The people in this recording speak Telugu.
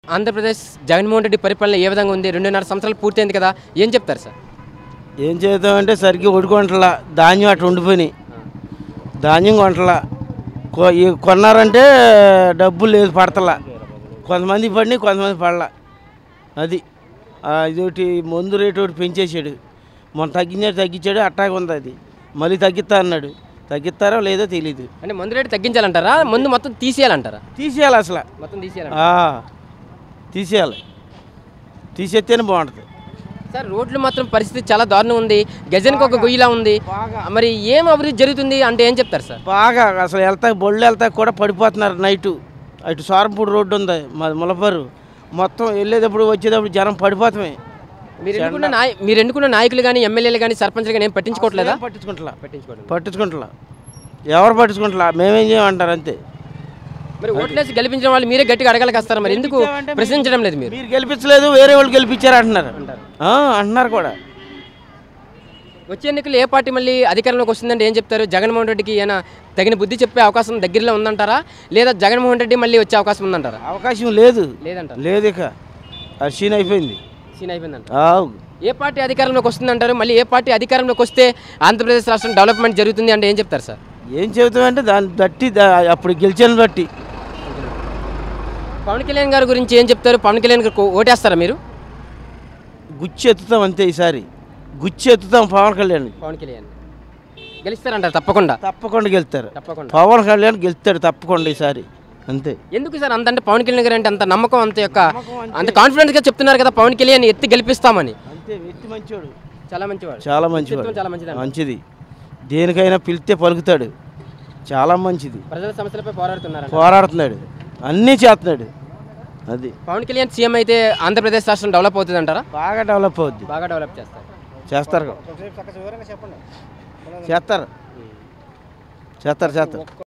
ఆంధ్రప్రదేశ్ జగన్మోహన్ రెడ్డి పరిపాలన ఏ విధంగా ఉంది రెండున్నర సంవత్సరాలు పూర్తయింది కదా ఏం చెప్తారు సార్ ఏం చేద్దామంటే సరిగ్గా ఒడుకొంటలా ధాన్యం అట్లా ఉండిపోయినాయి ధాన్యం కొంటలా కొ ఈ కొన్నారంటే డబ్బులు లేదు పడతలా కొంతమంది పడినాయి కొంతమంది పడలా అది ఆ, ఇదొకటి మందు రేటు ఒకటి పెంచేసాడు మొన్న తగ్గించాడు తగ్గించాడు అట్టాగా ఉంది అది మళ్ళీ తగ్గిస్తా అన్నాడు తగ్గిస్తారో లేదో తెలీదు అంటే మందు రేటు తగ్గించాలంటారా ముందు మొత్తం తీసేయాలంటారా తీసేయాలి అసలు మొత్తం తీసేయాలి ఆ, తీసేయాలి తీసేస్తేనే బాగుంటుంది సార్ రోడ్లు మాత్రం పరిస్థితి చాలా దారుణం ఉంది గజన్కి ఒక గొయ్యిలా ఉంది మరి ఏం అభివృద్ధి జరుగుతుంది అంటే ఏం చెప్తారు సార్ బాగా అసలు వెళ్తా బొళ్ళు వెళ్తా కూడా పడిపోతున్నారు నైటు అటు సోరంపూడి రోడ్డు ఉంది మాది ములపరు మొత్తం వెళ్ళేటప్పుడు వచ్చేటప్పుడు జనం పడిపోతామే మీరు ఎన్నుకున్న నాయ మీరు ఎన్నుకున్న నాయకులు కానీ ఎమ్మెల్యేలు కానీ సర్పంచ్లు కానీ ఏం పట్టించుకోవట్లేదా ఏం పట్టించుకుంటలా పట్టించుకోవడం పట్టించుకుంటలా ఎవరు పట్టించుకుంటలా మేమేం చేయమంటారు అంతే మరి ఓట్లేసి గెలిపించిన వాళ్ళు మీరే గట్టిగా అడగాలి వస్తారు మరి ఎందుకు ప్రశ్నించడం లేదు మీరు మీరు గెలిపించలేదు వేరే వాళ్ళు గెలిపించారు అంటున్నారు ఆ, అంటున్నారు కూడా వచ్చే ఎన్నికలు ఏ పార్టీ మళ్ళీ అధికారంలోకి వస్తుందంటే ఏం చెప్తారు జగన్మోహన్ రెడ్డికి ఏమైనా తగిన బుద్ధి చెప్పే అవకాశం దగ్గరలో ఉందంటారా లేదా జగన్మోహన్ రెడ్డి మళ్ళీ వచ్చే అవకాశం ఉందంటారా అవకాశం లేదు లేదంటారు లేదు ఇక అది సీన్ అయిపోయింది సీన్ అయిపోయిందంట ఆవ్. ఏ పార్టీ అధికారంలోకి వస్తుందంటారు మళ్ళీ ఏ పార్టీ అధికారంలోకి వస్తే ఆంధ్రప్రదేశ్ రాష్ట్రం డెవలప్మెంట్ జరుగుతుంది అంటే ఏం చెప్తారు సార్ ఏం చెబుతామంటే దాన్ని బట్టి దా- అప్పుడు గెలిచిన బట్టి పవన్ కళ్యాణ్ గారి గురించి ఏం చెప్తారు పవన్ కళ్యాణ్ గారికి ఓటేస్తారా మీరు గుచ్చి ఎత్తుతాం అంతే ఈసారి గుచ్చి ఎత్తుతాం పవన్ కళ్యాణ్ పవన్ కళ్యాణ్ గెలుస్తారంటారు తప్పకుండా తప్పకుండా గెలుస్తారు తప్పకుండా పవన్ కళ్యాణ్ గెలుస్తాడు తప్పకుండా ఈసారి అంతే ఎందుకు సార్ అంత అంటే పవన్ కళ్యాణ్ గారు అంటే అంత నమ్మకం అంత యొక్క అంత కాన్ఫిడెన్స్ గా చెప్తున్నారు కదా పవన్ కళ్యాణ్ ఎత్తి గెలిపిస్తామని అంతే వ్యక్తి మంచోడు చాలా మంచివాడు చాలా మంచివాడు వ్యక్తిత్వం చాలా మంచిది మంచిది దేనికైనా పిలిస్తే పలుకుతాడు చాలా మంచిది ప్రజల సమస్యలపై పోరాడుతున్నారు పోరాడుతున్నాడు అన్నీ చేస్తున్నాడు అది పవన్ కళ్యాణ్ సీఎం అయితే ఆంధ్రప్రదేశ్ రాష్ట్రం డెవలప్ అవుతుంది అంటారా బాగా డెవలప్ అవుద్ది బాగా డెవలప్ చేస్తారు చేస్తారు చేస్తారు చేస్తారు చేస్తారు